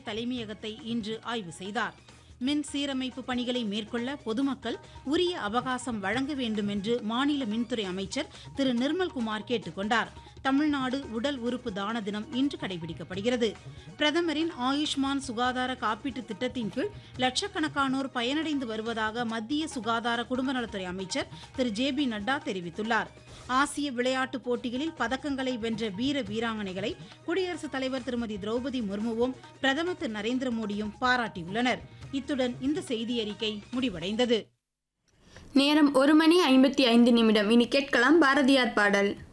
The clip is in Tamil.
தலைமையகத்தை இன்று ஆய்வு செய்தார் மின் சீரமைப்பு பணிகளை மேற்கொள்ள பொதுமக்கள் உரிய அவகாசம் வழங்க வேண்டும் என்று மாநில மின்துறை அமைச்சர் திரு நிர்மல்குமார் கேட்டுக் கொண்டார் தமிழ்நாடு உடல் உறுப்பு தான தினம் இன்று கடைபிடிக்கப்படுகிறது பிரதமரின் ஆயுஷ்மான் சுகாதார காப்பீட்டு திட்டத்தின் கீழ் லட்சக்கணக்கானோர் பயனடைந்து வருவதாக மத்திய சுகாதார குடும்ப நலத்துறை அமைச்சர் திரு ஜே பி நட்டா தெரிவித்துள்ளார் ஆசிய விளையாட்டுப் போட்டிகளில் பதக்கங்களை வென்ற வீர வீராங்கனைகளை குடியரசுத் தலைவர் திருமதி திரௌபதி முர்முவும் பிரதமர் திரு நரேந்திர மோடியும் பாராட்டியுள்ளனர் இத்துடன் இந்த செய்தியறிக்கை முடிவடைந்தது நேரம் ஒரு மணி ஐம்பத்தி ஐந்து நிமிடம் இனி கேட்கலாம் பாரதியார் பாடல்